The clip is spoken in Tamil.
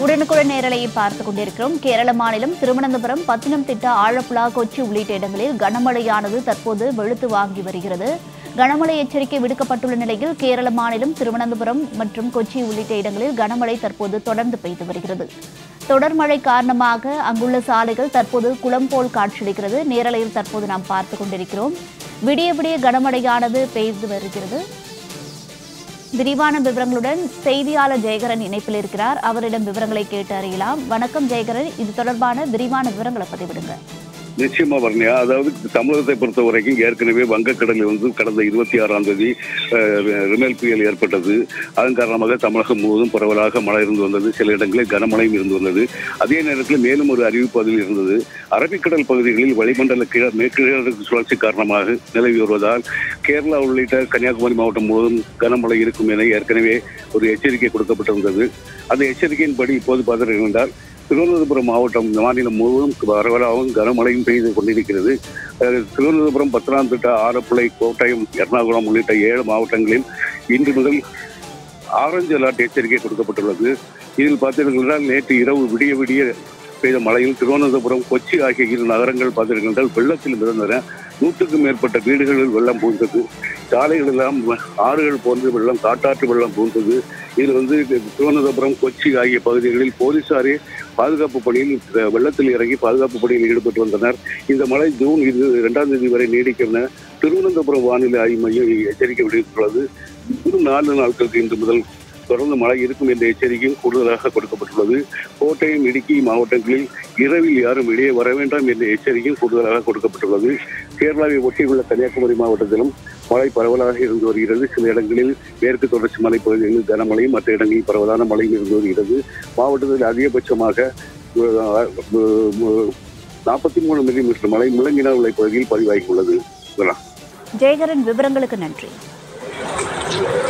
உடனுக்குடன் நேரலையை பார்த்துக் கொண்டிருக்கிறோம் கேரள மாநிலம் திருவனந்தபுரம் பத்தினம்திட்டா ஆழப்புழா கொச்சி உள்ளிட்ட இடங்களில் கனமழையானது தற்போது வெளுத்து வாங்கி வருகிறது கனமழை எச்சரிக்கை விடுக்கப்பட்டுள்ள நிலையில் கேரள மாநிலம் திருவனந்தபுரம் மற்றும் கொச்சி உள்ளிட்ட இடங்களில் கனமழை தற்போது தொடர்ந்து பெய்து வருகிறது தொடர் மழை காரணமாக அங்குள்ள சாலைகள் தற்போது குளம் போல் காட்சியளிக்கிறது நேரலையில் தற்போது நாம் பார்த்துக் கொண்டிருக்கிறோம் விடிய விடிய கனமழையானது பெய்து வருகிறது விரிவான விவரங்களுடன் செய்தியாளர் ஜெயகரன் இணைப்பில் இருக்கிறார் அவரிடம் விவரங்களை கேட்டு அறியலாம் வணக்கம் ஜெயகரன் இது தொடர்பான விரிவான விவரங்களை பதிவிடுங்க நிச்சயமா வர்ணியா அதாவது தமிழகத்தை பொறுத்த வரைக்கும் ஏற்கனவே வங்கக்கடலில் வந்து கடந்த இருபத்தி ஆறாம் தேதி அஹ், ரிமெல் புயல் ஏற்பட்டது அதன் காரணமாக தமிழகம் முழுவதும் பரவலாக மழை இருந்து வந்தது சில இடங்களில் கனமழையும் இருந்து வந்தது அதே நேரத்தில் மேலும் ஒரு அறிவிப்பு அதில் இருந்தது அரபிக்கடல் பகுதிகளில் வளிமண்டல கிழ மேற்கு சுழற்சி காரணமாக நிலவி வருவதால் கேரளா உள்ளிட்ட கன்னியாகுமரி மாவட்டம் முழுவதும் கனமழை இருக்கும் என ஏற்கனவே ஒரு எச்சரிக்கை கொடுக்கப்பட்டிருந்தது அந்த எச்சரிக்கையின்படி இப்போது பார்த்தீர்கள் என்றால் திருவனந்தபுரம் மாவட்டம் மாநிலம் முழுவதும் பரவலாகவும் கனமழையும் பெய்து கொண்டிருக்கிறது அஹ் திருவனந்தபுரம் பத்தனாந்திட்டா ஆலப்புழை கோட்டயம் எர்ணாகுளம் உள்ளிட்ட ஏழு மாவட்டங்களில் இன்று முதல் ஆரஞ்சு அலர்ட் எச்சரிக்கை கொடுக்கப்பட்டுள்ளது இதில் பார்த்தீர்கள் என்றால் நேற்று இரவு விடிய விடிய பெய்த மழையில் திருவனந்தபுரம் கொச்சி ஆகிய இரு நகரங்கள் பார்த்தீர்கள் என்றால் வெள்ளத்தில் மிதந்தன நூற்றுக்கும் மேற்பட்ட வீடுகளில் வெள்ளம் பூந்தது சாலைகள் எல்லாம் ஆறுகள் போன்ற வெள்ளம் காட்டாற்று வெள்ளம் பூந்தது இதில் வந்து திருவனந்தபுரம் கொச்சி ஆகிய பகுதிகளில் போலீசாரே பாதுகாப்பு பணியில் அஹ், வெள்ளத்தில் இறங்கி பாதுகாப்பு பணியில் ஈடுபட்டு வந்தனர் இந்த மழை ஜூன் இது இரண்டாம் தேதி வரை நீடிக்கும் என திருவனந்தபுரம் வானிலை ஆய்வு மையம் எச்சரிக்கை விடுத்துள்ளது இன்னும் நான்கு நாட்களுக்கு இன்று முதல் தொடர்ந்து மழை இருக்கும் என்ற எச்சரிக்கையும் கூடுதலாக கொடுக்கப்பட்டுள்ளது கோட்டயம் இடுக்கி மாவட்டங்களில் இரவில் யாரும் வெளியே வர வேண்டாம் என்ற எச்சரிக்கையும் கூடுதலாக கொடுக்கப்பட்டுள்ளது கேரளாவை ஒட்டியுள்ள கன்னியாகுமரி மாவட்டத்திலும் மழை பரவலாக இருந்து வருகிறது சில இடங்களில் மேற்கு தொடர்ச்சி மலைப்பகுதிகளில் கனமழையும் மற்ற இடங்களில் பரவலான மழையும் இருந்து வருகிறது மாவட்டத்தில் அதிகபட்சமாக நாற்பத்தி மூணு மில்லிமீட்டர் மழை முழங்கினா உள்ள பகுதியில் பதிவாகியுள்ளது ஜெயகரன் விவரங்களுக்கு நன்றி